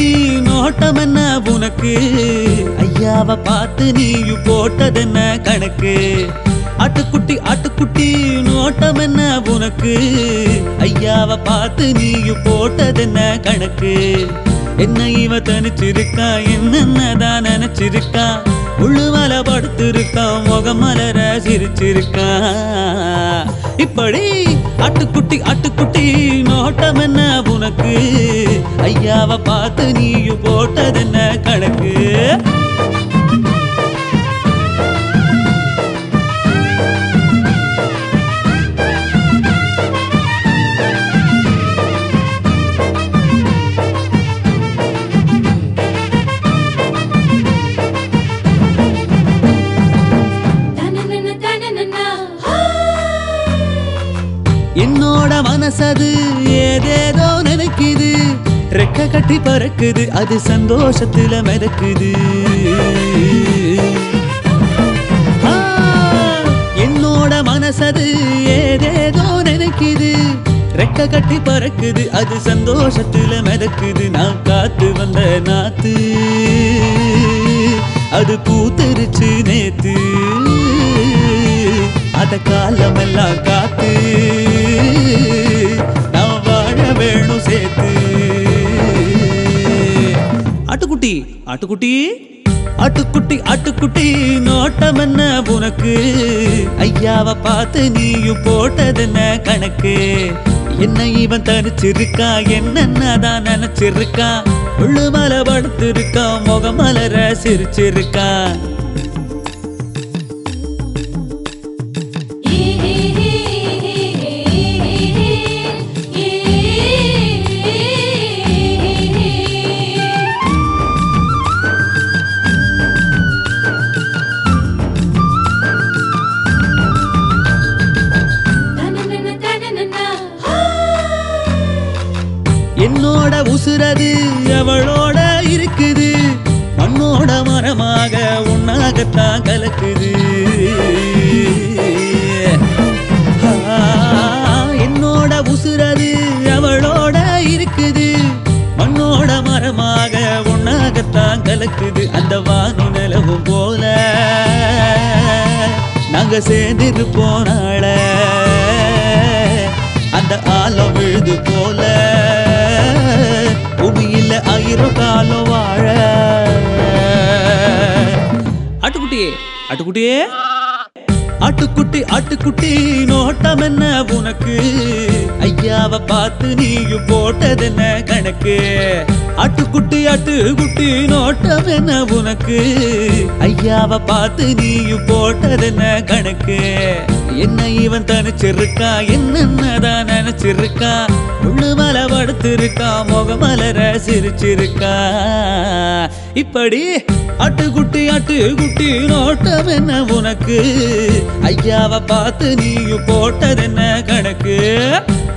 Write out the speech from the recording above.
ஆட்டுக்குட்டி நோட்டம் என்ன உனக்கு ஐயாவை பார்த்து நீயும் போட்டதென்ன கணக்கு ஆட்டுக்குட்டி ஆட்டுக்குட்டி நோட்டம் என்ன உனக்கு ஐயாவை பார்த்து நீயும் போட்டதென்ன கணக்கு என்ன இவ தனிச்சிருக்கா என்னென்னதான் நினைச்சிருக்கா உள்ளுமல படுத்திருக்கா முகமலர சிரிச்சிருக்கா இப்படி ஆட்டுக்குட்டி ஆட்டுக்குட்டி நோட்டம் என்ன உனக்கு ஐயாவை பார்த்து நீயும் போட்டதென்ன கணக்கு தனனன தனனனா என்னோட மனசது ஏதேதோ நினைக்குது ரெக்க கட்டி பறக்குது அது சந்தோஷத்துல மிதக்குது ஆ, என்னோட மனசது ஏதேதோ நினைக்குது ரெக்க கட்டி பறக்குது அது சந்தோஷத்துல மிதக்குது நான் காத்து வந்த நாத்து அது பூத்திருச்சு நேத்து அத காலமெல்லாம் காத்து நான் வாழ வேணும் சேர்த்து ஆட்டுக்குட்டி ஆட்டுக்குட்டி ஆட்டுக்குட்டி ஆட்டுக்குட்டி நோட்டம் என்ன உனக்கு ஐயாவை பார்த்து நீயும் போட்டதென்ன கணக்கு என்ன இவன் தனிச்சிருக்கா என்னென்னதான் நினைச்சிருக்கா உள்ளு மலை படுத்திருக்கா முகமலர சிரிச்சிருக்கா ஏ ஏ ஏ ஏ தனனன தனனனா என்னோட உசுரது அவளோட இருக்குது மண்ணோட மரமாக உன்னாகத்தான் கலக்குது ஆ, என்னோட உசுரது அவளோட இருக்குது மண்ணோட மரமாக உன்னாகத்தான் கலக்குது அந்த வானு நிலவும் போல நாங்க சேர்ந்திருப்போம் நாள அந்த ஆலம் விழுது போல பூமியில் ஆயிரம் காலம் வாழ ஆட்டுக்குட்டியே ஆட்டுக்குட்டியே ஆட்டுக்குட்டி ஆட்டுக்குட்டி நோட்டம் என்ன உனக்கு ஐயாவை பார்த்து நீயும் போட்டதென்ன கணக்கு ஆட்டுக்குட்டி ஆட்டுக்குட்டி நோட்டம் என்ன உனக்கு ஐயாவை பார்த்து நீயும் போட்டதென்ன கணக்கு என்ன இவன் தனிச்சிருக்கா என்னென்னதான் நினைச்சிருக்கா உள்ளு மலை படுத்திருக்கா முகமலர சிரிச்சிருக்கா இப்படி ஆட்டுக்குட்டி ஆட்டுக்குட்டி நோட்டம் என்ன உனக்கு ஐயாவை பார்த்து நீயும் போட்டதென்ன கணக்கு